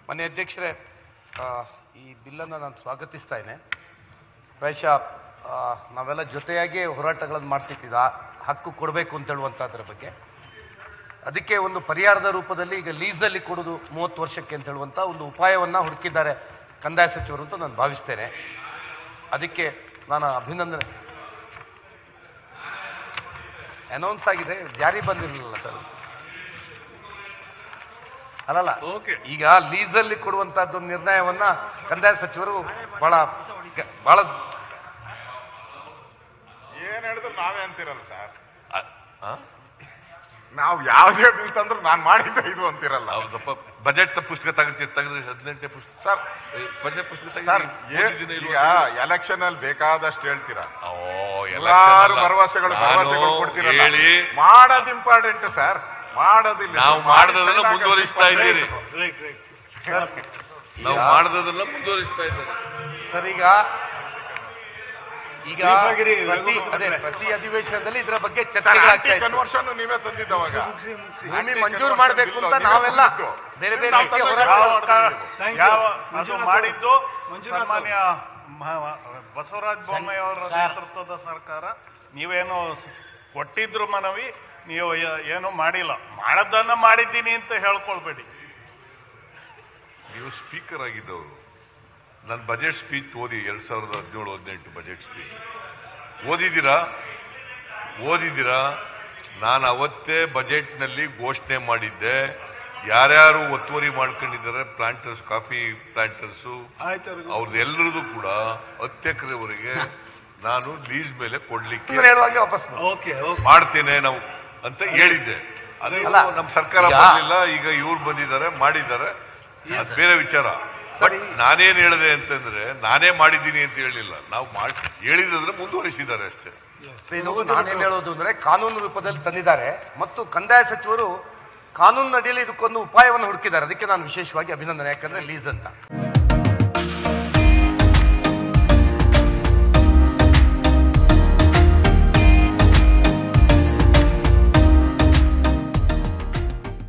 ಮನೆ ಅಧ್ಯಕ್ಷರೇ ಆ, ಈ ಬಿಲ್ಲನ್ನು ನಾನು ಸ್ವಾಗತಿಸ್ತಾ ಇದ್ದೇನೆ ಪ್ರಾಯಶಃ ಆ, ನಾವೆಲ್ಲ ಜೊತೆಯಾಗಿ ಹೋರಾಟಗಳನ್ನು ಮಾಡ್ತಿದ್ದ ಹಕ್ಕು ಕೊಡಬೇಕು ಅಂತ ಹೇಳುವಂಥದ್ರ ಬಗ್ಗೆ ಅದಕ್ಕೆ ಒಂದು ಪರಿಹಾರದ ರೂಪದಲ್ಲಿ ಈಗ ಲೀಸಲ್ಲಿ ಕೊಡೋದು ಮೂವತ್ತು ವರ್ಷಕ್ಕೆ ಅಂತ ಹೇಳುವಂಥ ಒಂದು ಉಪಾಯವನ್ನು ಹುಡುಕಿದ್ದಾರೆ ಕಂದಾಯ ಸಚಿವರು ಅಂತ ನಾನು ಭಾವಿಸ್ತೇನೆ ಅದಕ್ಕೆ ನಾನು ಅಭಿನಂದನೆ ಅನೌನ್ಸ್ ಆಗಿದೆ ಜಾರಿ ಬಂದಿರಲಿಲ್ಲ ಸರ್ ಅಲ್ಲಲ್ಲ ಈಗ ಲೀಸಲ್ಲಿ ಕೊಡುವಂತಹದ್ದು ಒಂದು ನಿರ್ಣಯವನ್ನ ಕಂದಾಯ ಸಚಿವರು ಬಹಳ ಗ- ಬಹಳ ಏನ್ ಹೇಳಿದ್ರು ನಾವೇ ಅಂತಿರಲ್ಲ ಸರ್ ನಾವು ಯಾವ್ದೇ ನಿಲ್ತಂದ್ರು ನಾನ್ ಮಾಡಿದ್ದೆ ಇದು ಅಂತಿರಲ್ಲ ಹೌದಪ್ಪ ಬಜೆಟ್ ಪುಸ್ತಕ ತೆಗೆದು ತೆಗೆದ್ರಿ ಹದಿನೆಂಟನೇ ಪುಸ್ತಕ ಸರ್ ಬಜೆಟ್ ಪುಸ್ತಕ ಸರ್ ತೆಗೆದ್ರಿ? ಏ- ಓದಿದ್ದೀನ ಈಗ ಇಲ್ವಾ? ಎಲೆಕ್ಷನ್ ಅಲ್ಲಿ ಬೇಕಾದಷ್ಟು ಹೇಳ್ತೀರಾ ಓ, election ಎಲ್ಲಾರು ಅಲ್ಲ. ಭರವಸೆಗಳು ನಾನು ಭರವಸೆಗಳು ಕೊಡ್ತೀರಲ್ಲ ಹೇಳಿ ಮಾಡೋದು ಇಂಪಾರ್ಟೆಂಟ್ ಸರ್ ಮಾಡೋದಿಲ್ಲ ನಾವು ಮಾಡಿ ಮಾಡೋದನ್ನ ಸೈಡ್ ಆಗೋದು ಮುಂದುವರಿಸ್ತಾ ಇದ್ದೀರಿ important. ನಾವು ಮಾಡೋದನ್ನ ಮುಂದುವರಿಸ್ತಾ ಇದ್ದೇವೆ ಸರ್ ಈಗ ಈಗ ಪ್ರತಿ ಅದೇ ಪ್ರತಿ ಅಧಿವೇಶನದಲ್ಲಿ ಇದರ ಬಗ್ಗೆ ಸರ್ ಚರ್ಚೆಗಳಾಗ್ತಾ ಆಂಟಿ ಇತ್ತು ಕನ್ವರ್ಷನ್ ನೀವೇ ತಂದಿದ್ದವಾಗ ಭೂಮಿ ಮಂಜೂರು ಮಾಡಬೇಕು ಅಂತ ನಾವೆಲ್ಲ ಬೇರೆ ಬೇರೆ ರೀತಿಯ ಹೋರಾಟ ಯಾವ ಅದು ಮಾಡಿದ್ದು ಸನ್ಮಾನ್ಯ ಮ- ಬಸವರಾಜ ಬೊಮ್ಮಾಯಿ ಅವರ ನೇತೃತ್ವದ ಸರ್ಕಾರ ನೀವೇನು ಸ್- ಕೊಟ್ಟಿದ್ರು ಮನವಿ ನೀವು ಯ- ಏನು ಮಾಡಿಲ್ಲ ಮಾಡದನ್ನ ಮಾಡಿದ್ದೀನಿ ಅಂತ ಹೇಳ್ಕೊಳ್ಬೇಡಿ ನೀವು ಸ್ಪೀಕರ್ ಆಗಿದ್ದವರು ನನ್ನ ಬಜೆಟ್ ಸ್ಪೀಚ್ ಓದಿ ಎರಡ್ ಸಾವಿರದ ಹದಿನೇಳು ಹದಿನೆಂಟು ಬಜೆಟ್ ಸ್ಪೀಚ್ ಓದಿದ್ದೀರಾ ಓದಿದ್ದೀರಾ ನಾನು ಅವತ್ತೇ ಬಜೆಟ್ನಲ್ಲಿ ಘೋಷಣೆ ಮಾಡಿದ್ದೆ ಯಾರ್ಯಾರು ಒತ್ತುವರಿ ಮಾಡ್ಕೊಂಡಿದ್ದಾರೆ ಪ್ಲಾಂಟರ್ಸ್ ಕಾಫಿ ಪ್ಲಾಂಟರ್ಸು ಅವ್ರದ್ದೆಲ್ಲರದು ಕೂಡ ಹತ್ತು ಎಕರೆವರೆಗೆ ನಾನು ಲೀಸ್ ಮೇಲೆ ಕೊಡ್ಲಿಕ್ಕೆ ಇವ್ರು ಹೇಳುವಾಗೆ ವಾಪಸ್ ಬನ್ನಿ. ಮಾಡ್ತೇನೆ ನಾವು ಅಂತ ಹೇಳಿದ್ದೆ ಅದು ಅಲ್ಲ, ನಮ್ಮ ಸರ್ಕಾರ ಈಗ- ಬಂದಿಲ್ಲ ಈಗ ಇವ್ರು ಬಂದಿದ್ದಾರೆ ಮಾಡಿದ್ದಾರೆ ಅದು ಬೇರೆ ವಿಚಾರ ಬಟ್ ಸರಿ. ನಾನೇನ್ ಹೇಳಿದೆ ಅಂತಂದ್ರೆ ನಾನೇ ಮಾಡಿದ್ದೀನಿ ಅಂತ ಹೇಳಿಲ್ಲ ನಾವು ಮಾಡಿ ಹೇಳಿದ್ರೆ ಮುಂದುವರಿಸಿದ್ದಾರೆ ಅಷ್ಟೇ ಇದು ನಾನೇನ್ ಹೇಳೋದು ಅಂದ್ರೆ ಕಾನೂನು ರೂಪದಲ್ಲಿ ತಂದಿದ್ದಾರೆ ಮತ್ತು ಕಂದಾಯ ಸಚಿವರು ಕಾನೂನು ಅಡಿಯಲ್ಲಿ ಇದಕ್ಕೊಂದು ಉಪಾಯವನ್ನು ಹುಡುಕಿದ್ದಾರೆ ಅದಕ್ಕೆ ನಾನು ವಿಶೇಷವಾಗಿ ಅಭಿನಂದನೆ ಯಾಕಂದ್ರೆ ಲೀಸ್ ಅಂತ